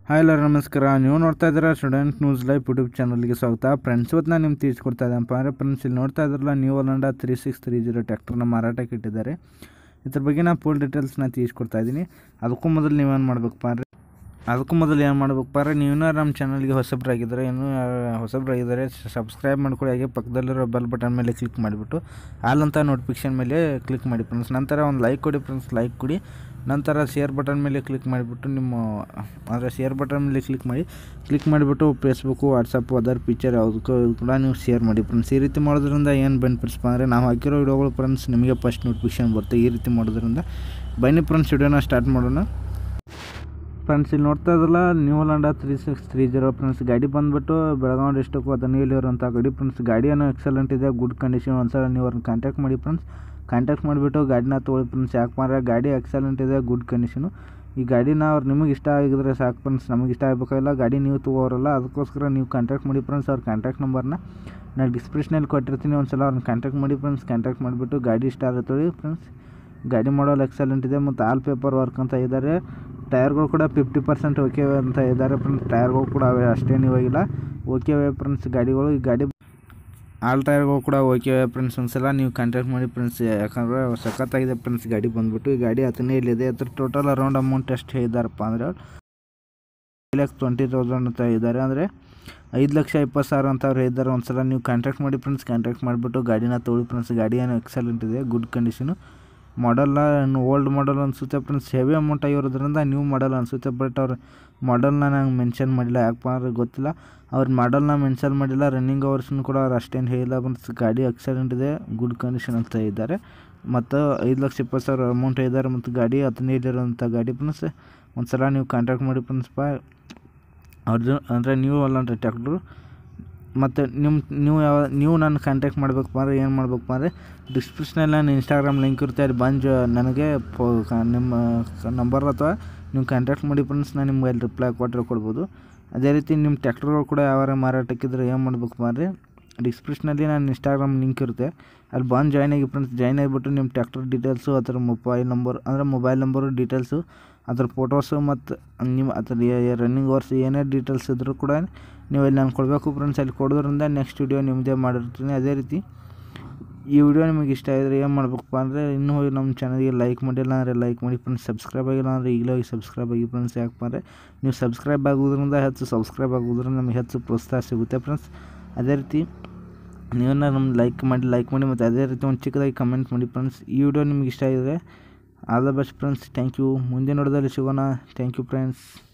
hi ಎಲ್ಲರೂ ನಮಸ್ಕಾರ ನೀವು ನೋಡ್ತಾ ಇದ್ದೀರಾ ಸ್ಟೂಡೆಂಟ್ ನ್ಯೂಸ್ ಲೈವ್ ಯೂಟ್ಯೂಬ್ ಚಾನಲ್ಗೆ ಸ್ವಾಗತ ಫ್ರೆಂಡ್ಸ್ ಇವತ್ತು ನಾನು ನಿಮ್ಗೆ ತಿಳಿಸ್ಕೊಡ್ತಾ ಇದ್ದೆನಪ್ಪ ಅಂದರೆ ಫ್ರೆಂಡ್ಸ್ ಇಲ್ಲಿ ನೋಡ್ತಾ ಇದ್ರಲ್ಲ New Holland three six three zero ಟ್ಯಾಕ್ಟರ್ನ ಮಾರಾಟಕ್ಕೆ ಇಟ್ಟಿದ್ದಾರೆ ಇದ್ರ ಬಗ್ಗೆ ನಾನು ಫುಲ್ ಡೀಟೇಲ್ಸ್ನ ತಿಳಿಸ್ಕೊಡ್ತಾ ಇದ್ದೀನಿ ಅದಕ್ಕೂ ಮೊದಲು ನೀವೇನು ಮಾಡ್ಬೇಕಪ್ಪ ಅಂದರೆ ಅದಕ್ಕೂ ಮೊದಲು ಏನು ಮಾಡ್ಬೇಕಪ್ಪ ಅಂದರೆ ನೀವು ನಮ್ಮ ಚಾನಲ್ಗೆ ಹೊಸಬ್ರಾಗಿದ್ದರೆ ಇನ್ನೂ ಹೊಸಬ್ರಾಗಿದ್ದರೆ ಸಬ್ಸ್ಕ್ರೈಬ್ ಮಾಡ್ಕೊಳ್ಳಿ ಹಾಗೆ ಪಕ್ಕದಲ್ಲಿರೋ ಬೆಲ್ ಬಟನ್ ಮೇಲೆ ಕ್ಲಿಕ್ ಮಾಡಿಬಿಟ್ಟು ಆಲ್ ಅಂತ ನೋಟಿಫಿಕೇಷನ್ ಮೇಲೆ ಕ್ಲಿಕ್ ಮಾಡಿ ಫ್ರೆಂಡ್ಸ್ ನಂತರ ಒಂದು ಲೈಕ್ ಕೊಡಿ ಫ್ರೆಂಡ್ಸ್ ಲೈಕ್ ಕೊಡಿ ನಂತರ ಶೇರ್ ಬಟನ್ ಮೇಲೆ ಕ್ಲಿಕ್ ಮಾಡಿಬಿಟ್ಟು ನಿಮ್ಮ ಅಂದರೆ ಶೇರ್ ಬಟನ್ ಮೇಲೆ ಕ್ಲಿಕ್ ಮಾಡಿ ಕ್ಲಿಕ್ ಮಾಡಿಬಿಟ್ಟು ಫೇಸ್ಬುಕ್ಕು ವಾಟ್ಸಪ್ಪು ಅದರ್ ಪಿಕ್ಚರ್ ಯಾವುದಕ್ಕೂ ಕೂಡ ನೀವು ಶೇರ್ ಮಾಡಿ ಫ್ರೆಂಡ್ಸ್ ಈ ರೀತಿ ಮಾಡೋದ್ರಿಂದ ಏನು ಬೆನಿಫಿಟ್ಸ್ಪ ಅಂದರೆ ನಾವು ಹಾಕಿರೋ ವಿಡಿಯೋಗಳು ಫ್ರೆಂಡ್ಸ್ ನಿಮಗೆ ಫಸ್ಟ್ ನೋಟಿಫಿಕೇಶನ್ ಬರುತ್ತೆ ಈ ರೀತಿ ಮಾಡೋದ್ರಿಂದ ಬನ್ನಿ ಫ್ರೆಂಡ್ಸ್ ವಿಡಿಯೋನ ಸ್ಟಾರ್ಟ್ ಮಾಡೋಣ ಫ್ರೆಂಡ್ಸ್ ಇಲ್ಲಿ ನೋಡ್ತಾ ಇದ್ರಲ್ಲ New Holland three six three zero friends ಗಾಡಿ ಬಂದುಬಿಟ್ಟು ಬೆಳಗಾವಿ ಡಿಸ್ಟಿಕ್ಕು ಅದನ್ನಲ್ಲಿ ಇರುವಂಥ ಗಾಡಿ ಫ್ರೆಂಡ್ಸ್ ಗಾಡಿ ಏನೋ ಎಕ್ಸಲೆಂಟ್ ಇದೆ ಗುಡ್ ಕಂಡೀಷನ್ ಒಂದ್ಸಲ ನೀವು ಅವ್ರನ್ನ ಕಾಂಟ್ಯಾಕ್ಟ್ ಮಾಡಿ ಫ್ರೆಂಡ್ಸ್ ಕಾಂಟ್ಯಾಕ್ಟ್ ಮಾಡಿಬಿಟ್ಟು ಗಾಡಿನ ತೊಗೊಳ್ಳಿ ಫ್ರೆಂಡ್ಸ್ ಯಾಕೆ ಮಾರ ಗಾಡಿ ಎಕ್ಸಲೆಂಟ್ ಇದೆ ಗುಡ್ ಕಂಡೀಷನು ಈ ಗಾಡಿನ ಅವ್ರು ನಿಮಗೆ ಇಷ್ಟ ಆಗಿದ್ರೆ ಸಾಕು ಫ್ರೆಂಡ್ಸ್ ನಮಗೆ ಇಷ್ಟ ಆಗಬೇಕಾಗಿಲ್ಲ ಗಾಡಿ ನೀವು ತೊಗೋರಲ್ಲ ಅದಕ್ಕೋಸ್ಕರ ನೀವು ಕಾಂಟ್ಯಾಕ್ಟ್ ಮಾಡಿ ಫ್ರೆಂಡ್ಸ್ ಅವ್ರ ಕಾಂಟ್ಯಾಕ್ಟ್ ನಂಬರ್ನ ನಾನು ಡಿಸ್ಕ್ರಿಪ್ಷನಲ್ಲಿ ಕೊಟ್ಟಿರ್ತೀನಿ ಒಂದ್ಸಲ ಅವ್ರನ್ನ ಕಾಂಟ್ಯಾಕ್ಟ್ ಮಾಡಿ ಫ್ರೆಂಡ್ಸ್ ಕಾಂಟ್ಯಾಕ್ಟ್ ಮಾಡಿಬಿಟ್ಟು ಗಾಡಿ ಇಷ್ಟ ಆಗುತ್ತೆ ತೊಗೊಳ್ಳಿ ಫ್ರೆಂಡ್ಸ್ ಗಾಡಿ ಮಾಡಲ್ ಎಕ್ಸಲೆಂಟ್ ಇದೆ ಮತ್ತು ಆಲ್ ಪೇಪರ್ ವರ್ಕ್ ಅಂತ ಇದ್ದಾರೆ ಟೈರ್ಗಳು ಕೂಡ ಫಿಫ್ಟಿ ಪರ್ಸೆಂಟ್ ಓಕೆ ಅಂತ ಇದ್ದಾರೆ ಫ್ರೆಂಡ್ಸ್ ಟೈರ್ಗಳು ಕೂಡ ಅವೇ ಅಷ್ಟೇನು ಇವಾಗಿಲ್ಲ ಓಕೆ ಫ್ರೆಂಡ್ಸ್ ಗಾಡಿಗಳು ಈ ಗಾಡಿ ಆಲ್ ಟೈರ್ಗಳು ಕೂಡ ಓಕೆ ಫ್ರೆಂಡ್ಸ್ ಒಂದ್ಸಲ ನೀವು ಕಾಂಟ್ಯಾಕ್ಟ್ ಮಾಡಿ ಫ್ರೆಂಡ್ಸ್ ಯಾಕಂದರೆ ಸಖತ್ತಾಗಿದೆ ಫ್ರೆಂಡ್ಸ್ ಗಾಡಿ ಬಂದುಬಿಟ್ಟು ಈ ಗಾಡಿ ಹದಿನೈದಿದೆ ಅದ್ರ ಟೋಟಲ್ ಅರೌಂಡ್ ಅಮೌಂಟ್ ಎಷ್ಟು ಹೇಳಿದಾರಪ್ಪ ಅಂದರೆ ಲ್ಯಾಕ್ ಟ್ವೆಂಟಿ ತೌಸಂಡ್ ಅಂತ ಇದ್ದಾರೆ ಅಂದರೆ ಐದು ಲಕ್ಷ ಇಪ್ಪತ್ತು ಸಾವಿರ ಅಂತ ಅವ್ರು ಹೇಳಿದ್ದಾರೆ ಒಂದ್ಸಲ ನೀವು ಕಾಂಟ್ಯಾಕ್ಟ್ ಮಾಡಿ ಫ್ರೆಂಡ್ಸ್ ಕಾಂಟ್ಯಾಕ್ಟ್ ಮಾಡಿಬಿಟ್ಟು ಗಾಡಿನ ತೊಗೊಳ್ಳಿ ಫ್ರೆಂಡ್ಸ್ ಗಾಡಿ ಏನು ಎಕ್ಸಲೆಂಟ್ ಇದೆ ಗುಡ್ ಕಂಡೀಷನು ಮಾಡಲ್ಲ ಓಲ್ಡ್ ಮಾಡಲ್ ಅನಿಸುತ್ತೆ ಫ್ರೆಂಡ್ಸ್ ಹೆವಿ ಅಮೌಂಟ್ ಆಗಿರೋದ್ರಿಂದ ನ್ಯೂ ಮಾಡಲ್ ಅನಿಸುತ್ತೆ ಬಟ್ ಅವ್ರು ಮಾಡಲ್ನ ನಂಗೆ ಮೆನ್ಷನ್ ಮಾಡಿಲ್ಲ ಯಾಕಪ್ಪ ಅಂದ್ರೆ ಗೊತ್ತಿಲ್ಲ ಅವ್ರ ಮಾಡಲ್ನ ಮೆನ್ಷನ್ ಮಾಡಿಲ್ಲ ರನ್ನಿಂಗ್ ಅವರ್ಸ್ನು ಕೂಡ ಅವ್ರು ಅಷ್ಟೇನು ಹೇಳಿಲ್ಲ ಫ್ರೆಂಡ್ಸ್ ಗಾಡಿ ಎಕ್ಸಲೆಂಟ್ ಇದೆ ಗುಡ್ ಕಂಡೀಷನ್ ಅಂತ ಇದ್ದಾರೆ ಮತ್ತು ಐದು ಲಕ್ಷ ಇಪ್ಪತ್ತು ಸಾವಿರ ಅಮೌಂಟ್ ಇದ್ದಾರೆ ಮತ್ತು ಗಾಡಿ ಹದಿನೈದು ಇರೋಂಥ ಗಾಡಿ ಫ್ರೆಂಡ್ಸ್ ಒಂದು ಸಲ ನೀವು ಕಾಂಟ್ಯಾಕ್ಟ್ ಮಾಡಿ ಫ್ರೆಂಡ್ಸ್ ಪಾ ಅವ್ರದ್ದು ಅಂದರೆ ನೀವು ಅಲ್ಲ ಅಂದರೆ ಟ್ಯಾಕ್ಟ್ರು ಮತ್ತು ನಿಮ್ಮ ನೀವು ಯಾವ ನೀವು ನನ್ನ ಕಾಂಟ್ಯಾಕ್ಟ್ ಮಾಡ್ಬೇಕಪ್ಪ ಅಂದರೆ ಏನು ಮಾಡ್ಬೇಕಪ್ಪ ಅಂದರೆ ಡಿಸ್ಕ್ರಿಪ್ಷನಲ್ಲಿ ನಾನು ಇನ್ಸ್ಟಾಗ್ರಾಮ್ ಲಿಂಕ್ ಇರುತ್ತೆ ಅಲ್ಲಿ ಬಂದು ನನಗೆ ಫೋ ನಿಮ್ಮ ನಂಬರ್ ಅಥವಾ ನೀವು ಕಾಂಟ್ಯಾಕ್ಟ್ ಮಾಡಿ ಫ್ರೆಂಡ್ಸ್ ನಾನು ನಿಮ್ಗೆ ಅಲ್ಲಿ ರಿಪ್ಲೈ ಕೊಟ್ಟರೆ ಕೊಡ್ಬೋದು ಅದೇ ರೀತಿ ನಿಮ್ಮ ಟ್ಯಾಕ್ಟರ್ಗಳು ಕೂಡ ಯಾವಾರ ಮಾರಾಟಕ್ಕಿದ್ರೆ ಏನು ಮಾಡ್ಬೇಕಪ್ಪ ಅಂದರೆ ಡಿಸ್ಕ್ರಿಪ್ಷನಲ್ಲಿ ನಾನು ಇನ್ಸ್ಟಾಗ್ರಾಮ್ ಲಿಂಕ್ ಇರುತ್ತೆ ಅಲ್ಲಿ ಬಂದು ಜಾಯ್ನ್ ಆಗಿ ಫ್ರೆಂಡ್ಸ್ ಜಾಯ್ನ್ ಆಗಿಬಿಟ್ಟು ನಿಮ್ಮ ಟ್ಯಾಕ್ಟರ್ ಡೀಟೇಲ್ಸು ಅದರ ಮೊಬೈಲ್ ನಂಬರ್ ಅಂದರೆ ಮೊಬೈಲ್ ನಂಬರು ಡೀಟೇಲ್ಸು ಅದ್ರ ಫೋಟೋಸು ಮತ್ತು ನಿಮ್ಮ ಅದ್ರ ರನ್ನಿಂಗ್ ಅವರ್ಸ್ ಏನೇ ಡೀಟೇಲ್ಸ್ ಇದ್ದರೂ ಕೂಡ ನೀವು ಇಲ್ಲಿ ನಾನು ಕೊಡಬೇಕು ಫ್ರೆಂಡ್ಸ್ ಅಲ್ಲಿ ಕೊಡೋದ್ರಿಂದ ನೆಕ್ಸ್ಟ್ ವಿಡಿಯೋ ನಿಮ್ಮದೇ ಮಾಡಿರ್ತೀನಿ ಅದೇ ರೀತಿ ಈ ವಿಡಿಯೋ ನಿಮಗೆ ಇಷ್ಟ ಆಗಿದ್ರೆ ಏನು ಮಾಡ್ಬೇಕಪ್ಪ ಅಂದರೆ ಇನ್ನೂ ಹೋಗಿ ನಮ್ಮ ಚಾನಲ್ಗೆ ಲೈಕ್ ಮಾಡಿಲ್ಲ ಅಂದರೆ ಲೈಕ್ ಮಾಡಿ ಫ್ರೆಂಡ್ಸ್ ಸಬ್ಸ್ಕ್ರೈಬ್ ಆಗಿಲ್ಲ ಅಂದರೆ ಈಗಲೇ ಹೋಗಿ ಸಬ್ಸ್ಕ್ರೈಬ್ ಆಗಿ ಫ್ರೆಂಡ್ಸ್ ಯಾಕಪ್ಪ ಅಂದರೆ ನೀವು ಸಬ್ಸ್ಕ್ರೈಬ್ ಆಗೋದ್ರಿಂದ ಹೆಚ್ಚು ಸಬ್ಸ್ಕ್ರೈಬ್ ಆಗೋದ್ರಿಂದ ನಮಗೆ ಹೆಚ್ಚು ಪ್ರೋತ್ಸಾಹ ಸಿಗುತ್ತೆ ಫ್ರೆಂಡ್ಸ್ ಅದೇ ರೀತಿ ನೀವನ್ನ ನಮ್ಮ ಲೈಕ್ ಮಾಡಿ ಲೈಕ್ ಮಾಡಿ ಮತ್ತು ಅದೇ ರೀತಿ ಒಂದು ಚಿಕ್ಕದಾಗಿ ಕಮೆಂಟ್ ಮಾಡಿ ಫ್ರೆಂಡ್ಸ್ ಈ ವಿಡಿಯೋ ನಿಮ್ಗೆ ಇಷ್ಟ ಆಗಿದ್ರೆ all the best friends thank you ಮುಂದೆ ನೋಡೋದಲ್ಲಿ ಸಿಗೋಣ ಥ್ಯಾಂಕ್ ಯು ಫ್ರೆಂಡ್ಸ್